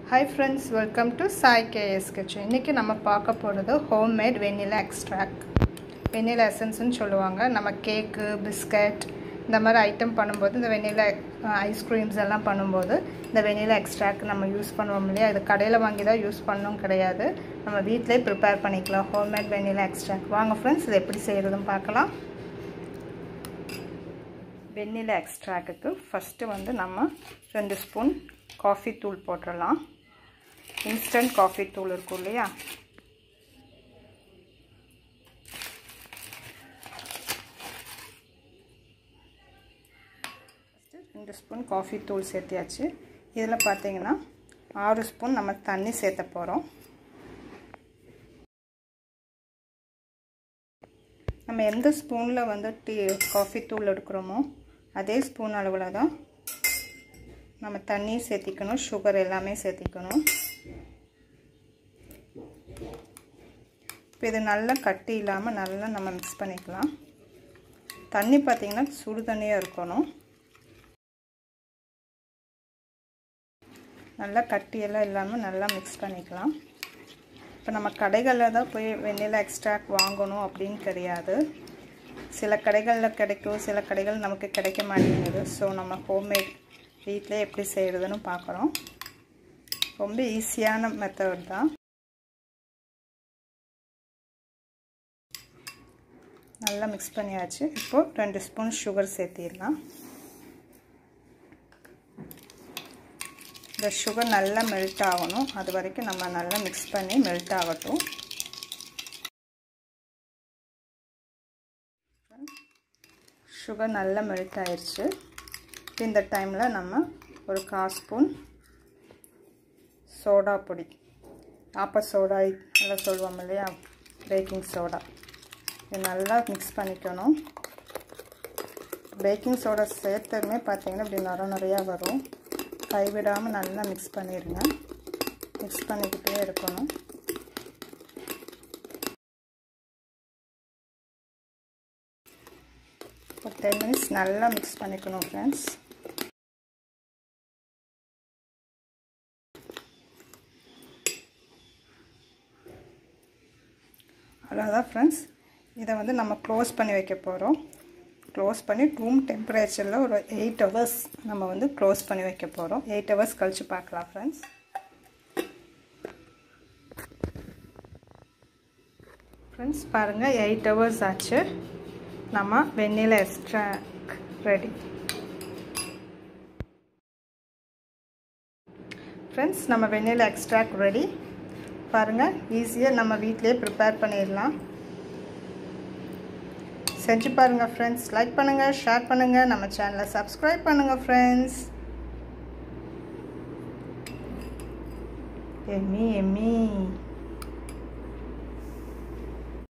hi friends welcome to Sai KS kitchen இன்றைக்கி நம்ம பார்க்க போகிறது ஹோம்மேட் வெண்ணிலா எக்ஸ்ட்ராக்ட் வெண்ணிலா எசன்ஸ்னு சொல்லுவாங்க நம்ம கேக்கு பிஸ்கட் இந்த மாதிரி ஐட்டம் பண்ணும்போது இந்த வெண்ணிலா ஐஸ்கிரீம்ஸ் எல்லாம் பண்ணும்போது இந்த வெண்ணிலா எக்ஸ்ட்ராக்ட் நம்ம யூஸ் பண்ணுவோம் இல்லையா இது கடையில் வாங்கி தான் யூஸ் பண்ணணும் கிடையாது நம்ம வீட்டிலே ப்ரிப்பேர் பண்ணிக்கலாம் ஹோம்மேட் வெண்ணிலா எக்ஸ்ட்ராக்ட் வாங்க ஃப்ரெண்ட்ஸ் இது எப்படி செய்கிறதுன்னு பார்க்கலாம் வெண்ணிலா எக்ஸ்ட்ராக்ட்டுக்கு ஃபஸ்ட்டு வந்து நம்ம ரெண்டு ஸ்பூன் காஃபி தூள் போட்டுடலாம் இன்ஸ்டன்ட் காஃபி தூள் இருக்கும் இல்லையா ரெண்டு ஸ்பூன் காஃபி தூள் சேர்த்தியாச்சு இதில் பார்த்தீங்கன்னா ஆறு ஸ்பூன் நம்ம தண்ணி சேர்த்த போகிறோம் நம்ம எந்த ஸ்பூனில் வந்து டீ காஃபி தூள் எடுக்கிறோமோ அதே ஸ்பூன் அளவில் தான் நம்ம தண்ணி சேர்த்திக்கணும் சுகர் எல்லாமே சேர்த்திக்கணும் இப்போ இது நல்லா கட்டி இல்லாமல் நல்லா நம்ம மிக்ஸ் பண்ணிக்கலாம் தண்ணி பார்த்திங்கன்னா சுடு தண்ணியாக இருக்கணும் நல்லா கட்டியெல்லாம் இல்லாமல் நல்லா மிக்ஸ் பண்ணிக்கலாம் இப்போ நம்ம கடைகளில் தான் போய் வெண்ணிலா எக்ஸ்ட்ராக்ட் வாங்கணும் அப்படின்னு கிடையாது சில கடைகளில் கிடைக்கும் சில கடைகள் நமக்கு கிடைக்க மாட்டேங்குது ஸோ நம்ம ஹோம்மேட் வீட்டிலே எப்படி செய்கிறதுன்னு பார்க்குறோம் ரொம்ப ஈஸியான மெத்தட் தான் நல்லா மிக்ஸ் பண்ணியாச்சு இப்போது ரெண்டு ஸ்பூன் சுகர் சேர்த்திடலாம் இந்த சுகர் நல்லா மெல்ட் ஆகணும் அது வரைக்கும் நம்ம நல்லா மிக்ஸ் பண்ணி மெல்ட் ஆகட்டும் சுகர் நல்லா மெல்ட் ஆயிடுச்சு இந்த டைமில் நம்ம ஒரு கால் ஸ்பூன் சோடா பொடி ஆப்ப சோடா நல்லா சொல்லுவோம் இல்லையா பேக்கிங் சோடா இது நல்லா மிக்ஸ் பண்ணிக்கணும் பேக்கிங் சோடா சேர்த்ததுமே பார்த்தீங்கன்னா இப்படி நர நிறையா வரும் கைவிடாமல் நல்லா மிக்ஸ் பண்ணிடுங்க மிக்ஸ் பண்ணிக்கிட்டே இருக்கணும் ஒரு டென் மினிட்ஸ் நல்லா மிக்ஸ் பண்ணிக்கணும் ஃப்ரெண்ட்ஸ் அவ்வளோதான் ஃப்ரெண்ட்ஸ் இதை வந்து நம்ம க்ளோஸ் பண்ணி வைக்க போகிறோம் க்ளோஸ் பண்ணி ரூம் டெம்பரேச்சரில் ஒரு எயிட் ஹவர்ஸ் நம்ம வந்து க்ளோஸ் பண்ணி வைக்க போகிறோம் எயிட் ஹவர்ஸ் கழித்து பார்க்கலாம் ஃப்ரெண்ட்ஸ் ஃப்ரெண்ட்ஸ் பாருங்கள் எயிட் ஹவர்ஸ் ஆச்சு நம்ம வெண்ணில எக்ஸ்ட்ரா ரெடி ஃப்ரெண்ட்ஸ் நம்ம வெண்ணில எக்ஸ்ட்ராக்ட் ரெடி பாருங்கள் ஈஸியாக நம்ம வீட்டிலே ப்ரிப்பேர் பண்ணிடலாம் செஞ்சு பாருங்கள் ஃப்ரெண்ட்ஸ் லைக் பண்ணுங்கள் ஷேர் பண்ணுங்கள் நம்ம சேனலை சப்ஸ்கிரைப் பண்ணுங்கள் ஃப்ரெண்ட்ஸ் எம்மி எம்மி